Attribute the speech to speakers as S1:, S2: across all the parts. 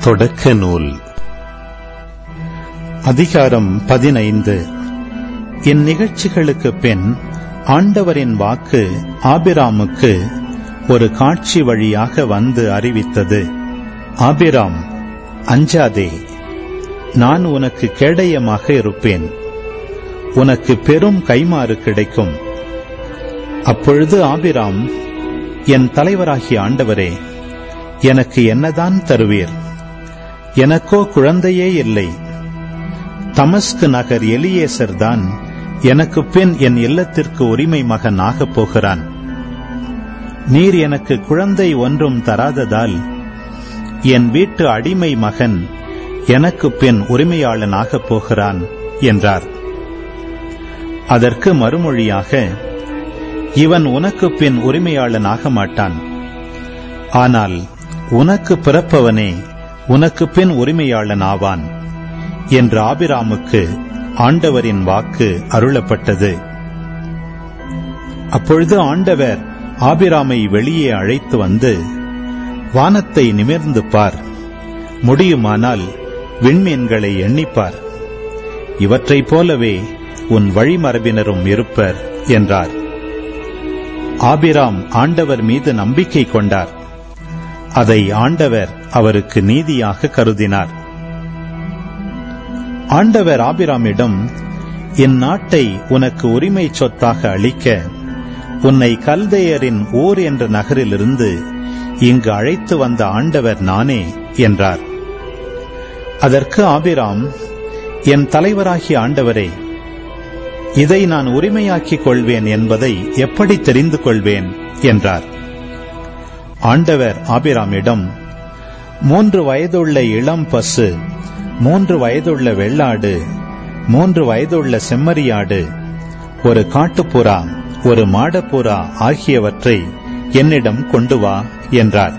S1: தொடக்க நூல் அதிகாரம் பதினைந்து இந்நிகழ்ச்சிகளுக்கு பின் ஆண்டவரின் வாக்கு ஆபிராமுக்கு ஒரு காட்சி வழியாக வந்து அறிவித்தது ஆபிராம் அஞ்சாதே நான் உனக்கு கேடயமாக இருப்பேன் உனக்கு பெரும் கைமாறு கிடைக்கும் அப்பொழுது ஆபிராம் என் தலைவராகிய ஆண்டவரே எனக்கு என்னதான் தருவீர் எனக்கோ குழந்தையே இல்லை தமஸ்கு நகர் எலியேசர் தான் எனக்கு பின் என் இல்லத்திற்கு உரிமை மகன் ஆகப் போகிறான் நீர் எனக்கு குழந்தை ஒன்றும் தராததால் என் வீட்டு அடிமை மகன் எனக்கு பின் உரிமையாளன் ஆகப் போகிறான் என்றார் அதற்கு மறுமொழியாக இவன் உனக்கு பின் உரிமையாளன் ஆக மாட்டான் ஆனால் உனக்கு பிறப்பவனே உனக்கு பின் உரிமையாளன் ஆவான் என்று ஆபிராமுக்கு ஆண்டவரின் வாக்கு அருளப்பட்டது அப்பொழுது ஆண்டவர் ஆபிராமை வெளியே அழைத்து வந்து வானத்தை நிமிர்ந்து பார் முடியுமானால் விண்மீன்களை எண்ணிப்பார் இவற்றைப் போலவே உன் வழிமரபினரும் இருப்பர் என்றார் ஆபிராம் ஆண்டவர் மீது நம்பிக்கை கொண்டார் அதை ஆண்டவர் அவருக்கு நீதியாக கருதினார் ஆண்டவர் ஆபிராமிடம் இந்நாட்டை உனக்கு உரிமை சொத்தாக அளிக்க உன்னை கல்தையரின் ஊர் என்ற நகரிலிருந்து இங்கு அழைத்து வந்த ஆண்டவர் நானே என்றார் அதற்கு ஆபிராம் என் தலைவராகிய ஆண்டவரே இதை நான் உரிமையாக்கிக் கொள்வேன் என்பதை எப்படி தெரிந்து கொள்வேன் என்றார் ஆண்டவர் ஆபிராமிடம் மூன்று வயதுள்ள இளம் பசு மூன்று வயதுள்ள வெள்ளாடு மூன்று வயதுள்ள செம்மறியாடு ஒரு காட்டுப்புறா ஒரு மாடப்புறா ஆகியவற்றை என்னிடம் கொண்டு வா என்றார்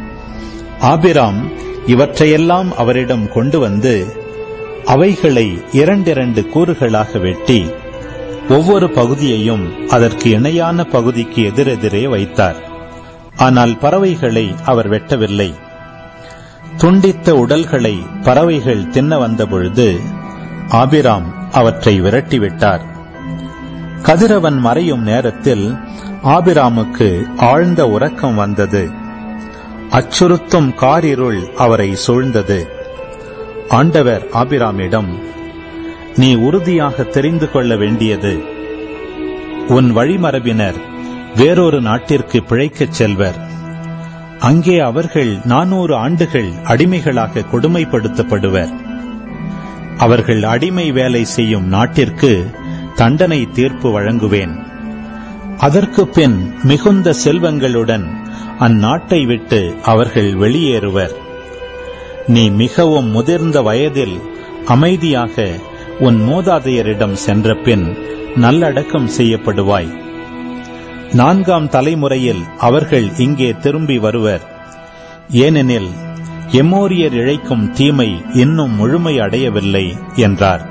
S1: ஆபிராம் இவற்றையெல்லாம் அவரிடம் கொண்டு வந்து அவைகளை இரண்டிரண்டு கூறுகளாக வெட்டி ஒவ்வொரு பகுதியையும் அதற்கு இணையான பகுதிக்கு எதிரெதிரே வைத்தார் ஆனால் பறவைகளை அவர் வெட்டவில்லை துண்டித்த உடல்களை பறவைகள் தின்ன வந்தபொழுது ஆபிராம் அவற்றை விரட்டிவிட்டார் கதிரவன் மறையும் நேரத்தில் ஆபிராமுக்கு ஆழ்ந்த உறக்கம் வந்தது அச்சுறுத்தும் காரிருள் அவரை சூழ்ந்தது ஆண்டவர் ஆபிராமிடம் நீ உறுதியாக தெரிந்து கொள்ள வேண்டியது உன் வழிமரபினர் வேறொரு நாட்டிற்கு பிழைக்கச் செல்வர் அங்கே அவர்கள் நானூறு ஆண்டுகள் அடிமைகளாக கொடுமைப்படுத்தப்படுவர் அவர்கள் அடிமை வேலை செய்யும் நாட்டிற்கு தண்டனை தீர்ப்பு வழங்குவேன் அதற்கு பின் மிகுந்த செல்வங்களுடன் அந்நாட்டை விட்டு அவர்கள் வெளியேறுவர் நீ மிகவும் முதிர்ந்த வயதில் அமைதியாக உன் மூதாதையரிடம் சென்ற பின் நல்லடக்கம் செய்யப்படுவாய் நான்காம் தலைமுறையில் அவர்கள் இங்கே திரும்பி வருவர் ஏனெனில் எமோரியர் இழைக்கும் தீமை இன்னும் முழுமை அடையவில்லை என்றார்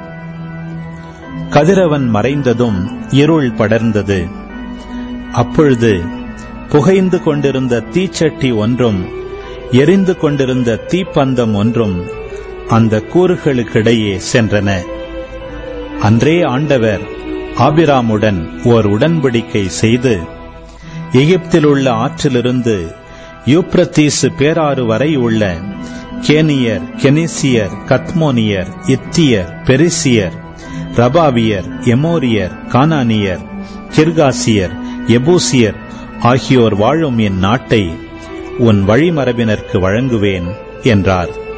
S1: கதிரவன் மறைந்ததும் இருள் படர்ந்தது அப்பொழுது புகைந்து கொண்டிருந்த தீச்சட்டி ஒன்றும் எரிந்து கொண்டிருந்த தீப்பந்தம் ஒன்றும் அந்த கூறுகளுக்கிடையே சென்றன அன்றே ஆண்டவர் ஆபிராமுடன் ஓர் உடன்படிக்கை செய்து எகிப்தில் உள்ள ஆற்றிலிருந்து யூப்ரத்தீசு பேராறு வரை உள்ள கேனியர் கெனிசியர் கத்மோனியர் இத்தியர் பெரிசியர் ரபாவியர் எமோரியர் கானானியர் கிர்காசியர் எபூசியர் ஆகியோர் வாழும் என் நாட்டை உன் வழிமரபினருக்கு வழங்குவேன் என்றார்